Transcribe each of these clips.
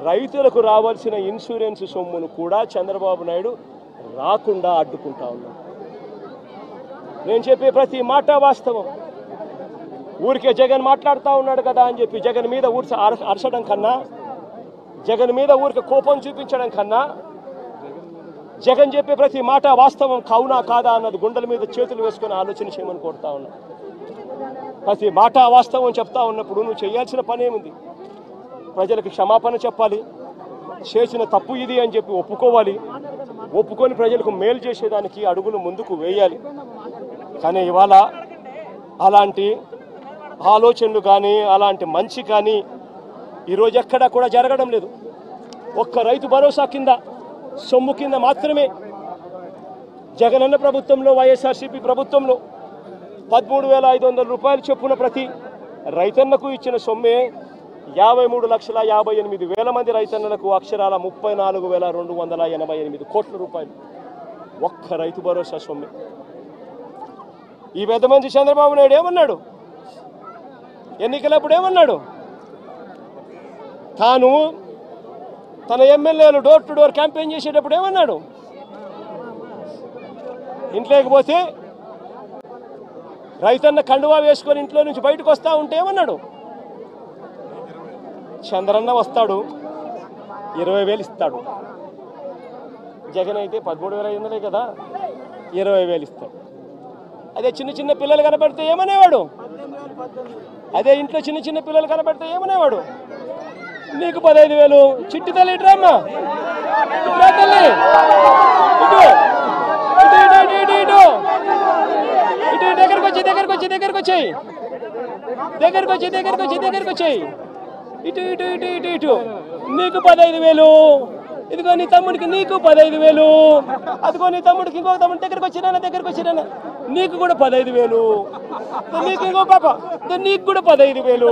రైతులకు రావాల్సిన ఇన్సూరెన్స్ సొమ్మును కూడా చంద్రబాబు నాయుడు రాకుండా అడ్డుకుంటా ఉన్నాడు నేను చెప్పే ప్రతి మాట వాస్తవం ఊరికే జగన్ మాట్లాడుతూ ఉన్నాడు కదా అని చెప్పి జగన్ మీద ఊర్చ అర- అరచడం కన్నా జగన్ మీద ఊరికి కోపం చూపించడం కన్నా జగన్ చెప్పే ప్రతి మాట వాస్తవం కావునా కాదా అన్నది గుండెల మీద చేతులు వేసుకొని ఆలోచన చేయమని కోరుతా ఉన్నా ప్రతి మాట వాస్తవం చెప్తా ఉన్నప్పుడు నువ్వు చేయాల్సిన పని ఏముంది ప్రజలకు క్షమాపణ చెప్పాలి చేసిన తప్పు ఇది అని చెప్పి ఒప్పుకోవాలి ఒప్పుకొని ప్రజలకు మేలు చేసేదానికి అడుగులు ముందుకు వేయాలి కానీ ఇవాళ అలాంటి ఆలోచనలు కానీ అలాంటి మంచి కానీ ఈరోజు ఎక్కడా కూడా జరగడం లేదు ఒక్క రైతు భరోసా కింద సొమ్ము కింద మాత్రమే జగనన్న ప్రభుత్వంలో వైఎస్ఆర్సీపీ ప్రభుత్వంలో పదమూడు వేల ఐదు వందల రూపాయలు చొప్పున ప్రతి రైతన్నకు ఇచ్చిన సొమ్మే యాభై మూడు లక్షల యాభై ఎనిమిది వేల మంది రైతన్నలకు అక్షరాల ముప్పై నాలుగు వేల రెండు వందల ఎనభై ఎనిమిది కోట్ల రూపాయలు ఒక్క రైతు భరోసా సొమ్మే ఈ పెద్ద మంచి చంద్రబాబు నాయుడు ఏమన్నాడు ఎన్నికలప్పుడు ఏమన్నాడు తాను తన ఎమ్మెల్యేలు డోర్ టు డోర్ క్యాంపెయిన్ చేసేటప్పుడు ఏమన్నాడు ఇంట్లోకి పోతే రైతన్న కండువా వేసుకొని ఇంట్లో నుంచి బయటకు వస్తా ఉంటే ఏమన్నాడు చంద్రన్న వస్తాడు ఇరవై వేలు ఇస్తాడు జగన్ అయితే పదమూడు వేల ఐదు వందలే కదా ఇరవై వేలు ఇస్తాడు అదే చిన్న చిన్న పిల్లలు కనపడితే ఏమనేవాడు అదే ఇంట్లో చిన్న చిన్న పిల్లలు కనపడితే ఏమనేవాడు నీకు పదహైదు వేలు చిట్టి తల్లి ఇటురామ్మా ఇటురా తల్లి ఇటు ఇటు ఇటు ఇటు ఇటు ఇటు ఇటు దగ్గరకు వచ్చి దగ్గరకు వచ్చి దగ్గరకు వచ్చాయి దగ్గరకు వచ్చి దగ్గరకు వచ్చి దగ్గరకు వచ్చాయి ఇటు ఇటు ఇటు ఇటు ఇటు నీకు పదహైదు వేలు ఇదిగో నీ తమ్ముడికి నీకు పదహైదు వేలు అదిగో నీ తమ్ముడికి ఇంకో తమ్ముడి దగ్గరకు వచ్చినా దగ్గరకు వచ్చినా నీకు కూడా పదహైదు వేలు దో నీకు ఇంకో పాప దో నీకు కూడా పదహైదు వేలు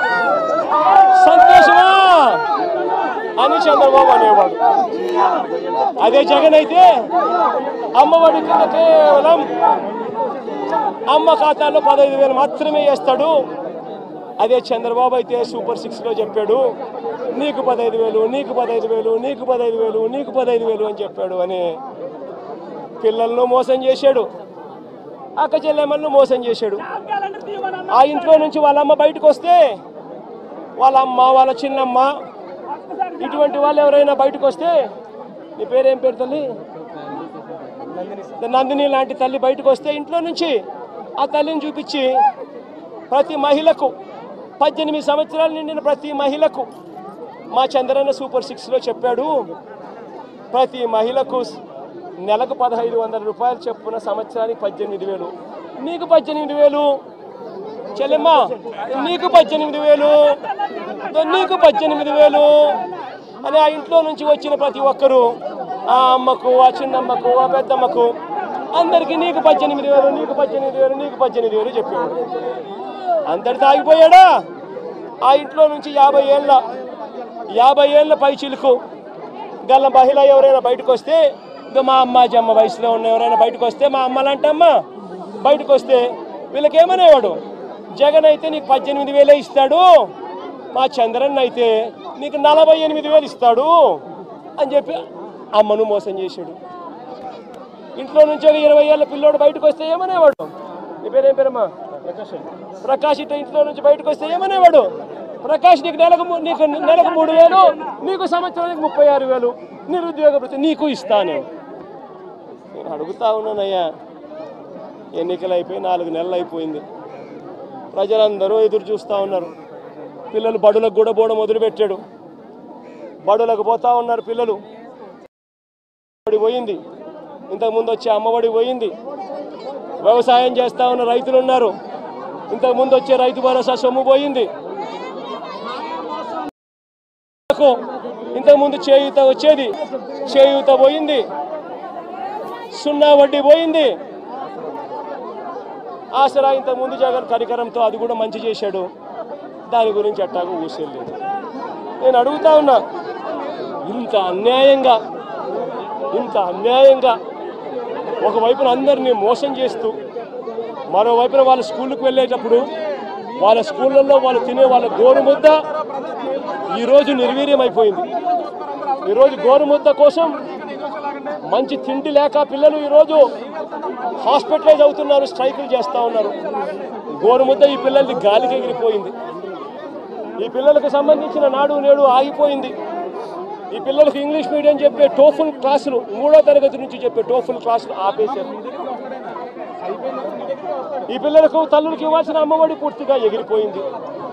సంతోషమా అని చంద్రబాబు అనేవాడు అదే జగన్ అయితే అమ్మఒడి కింద కేవలం అమ్మ ఖాతాలో పదహైదు వేలు మాత్రమే వేస్తాడు అదే చంద్రబాబు అయితే సూపర్ సిక్స్లో చెప్పాడు నీకు పదహైదు వేలు నీకు పదహైదు వేలు నీకు పదహైదు వేలు నీకు పదహైదు వేలు అని చెప్పాడు అని పిల్లలను మోసం చేశాడు అక్క చెల్లెమ్మలను మోసం చేశాడు ఆ ఇంట్లో నుంచి వాళ్ళ అమ్మ బయటకు వస్తే వాళ్ళ అమ్మ వాళ్ళ చిన్నమ్మ ఇటువంటి వాళ్ళు ఎవరైనా బయటకు వస్తే నీ పేరేం పేరు తల్లి నందిని లాంటి తల్లి బయటకు వస్తే ఇంట్లో నుంచి ఆ తల్లిని చూపించి ప్రతి మహిళకు పద్దెనిమిది సంవత్సరాలు నిండిన ప్రతి మహిళకు మా చంద్రన్న సూపర్ సిక్స్లో చెప్పాడు ప్రతి మహిళకు నెలకు పదహైదు వందల రూపాయలు చెప్పున సంవత్సరానికి పద్దెనిమిది వేలు నీకు పద్దెనిమిది వేలు చెల్లెమ్మ నీకు పద్దెనిమిది వేలు దో నీకు పద్దెనిమిది వేలు అని ఆ ఇంట్లో నుంచి వచ్చిన ప్రతి ఒక్కరూ ఆ అమ్మకు ఆ చిన్నమ్మకు ఆ పెద్దమ్మకు అందరికీ నీకు పద్దెనిమిది వేలు నీకు పద్దెనిమిది వేలు నీకు పద్దెనిమిది వేలు చెప్పాడు అందరితో ఆగిపోయాడా ఆ ఇంట్లో నుంచి యాభై ఏళ్ళ యాభై ఏళ్ళ పై చిలుకు గల్ల మహిళ ఎవరైనా బయటకు వస్తే ఇదో మా అమ్మ జమ్మ వయసులో ఉన్న ఎవరైనా బయటకు వస్తే మా అమ్మలంటమ్మ బయటకు వస్తే వీళ్ళకి ఏమనేవాడు జగన్ అయితే నీకు పద్దెనిమిది వేలే ఇస్తాడు మా చంద్రన్ అయితే నీకు నలభై ఎనిమిది వేలు ఇస్తాడు అని చెప్పి అమ్మను మోసం చేశాడు ఇంట్లో నుంచి ఒక ఇరవై ఏళ్ళ పిల్లోడు బయటకు వస్తే ఏమనేవాడు నీ పేరేం పేరమ్మా ప్రకాష్ ఇట్లా ఇంట్లో నుంచి బయటకు వస్తే ఏమనేవాడు ప్రకాష్ నీకు నెలకు మూ- నీకు నెలకు మూడు వేలు నీకు సంవత్సరానికి ముప్పై ఆరు వేలు నిరుద్యోగ భృతి నీకు ఇస్తాను నేను అడుగుతా ఉన్నానయ్యా ఎన్నికలు అయిపోయి నాలుగు నెలలు అయిపోయింది ప్రజలందరూ ఎదురు చూస్తూ ఉన్నారు పిల్లలు బడులకు కూడా పోవడం మొదలుపెట్టాడు బడులకు పోతా ఉన్నారు పిల్లలు బడి పోయింది ఇంతకుముందు వచ్చే అమ్మఒడి పోయింది వ్యవసాయం చేస్తా ఉన్న రైతులు ఉన్నారు ఇంతకుముందు వచ్చే రైతు భరోసా సొమ్ము పోయింది ఇంతకుముందు చేయూత వచ్చేది చేయూత పోయింది సున్నా వడ్డీ పోయింది ఆసరా ఇంతకుముందు జగన్ కరికరంతో అది కూడా మంచి చేశాడు దాని గురించి అట్టాగా ఊసేయలేదు నేను అడుగుతా ఉన్నా ఇంత అన్యాయంగా ఇంత అన్యాయంగా ఒకవైపున అందరినీ మోసం చేస్తూ మరోవైపున వాళ్ళ స్కూళ్ళకి వెళ్ళేటప్పుడు వాళ్ళ స్కూళ్ళల్లో వాళ్ళు తినే వాళ్ళ గోరు ముద్ద ఈరోజు నిర్వీర్యం అయిపోయింది ఈరోజు గోరుముద్ద కోసం మంచి తిండి లేక పిల్లలు ఈరోజు హాస్పిటలైజ్ అవుతున్నారు స్ట్రైకులు చేస్తూ ఉన్నారు గోరుముద్ద ఈ పిల్లలది గాలికి ఎగిరిపోయింది ఈ పిల్లలకు సంబంధించిన నాడు నేడు ఆగిపోయింది ఈ పిల్లలకు ఇంగ్లీష్ మీడియం చెప్పే టోఫుల్ క్లాసులు మూడో తరగతి నుంచి చెప్పే టోఫుల్ క్లాసులు ఆపేశారు ఈ పిల్లలకు తల్లులకు ఇవ్వాల్సిన అమ్మఒడి పూర్తిగా ఎగిరిపోయింది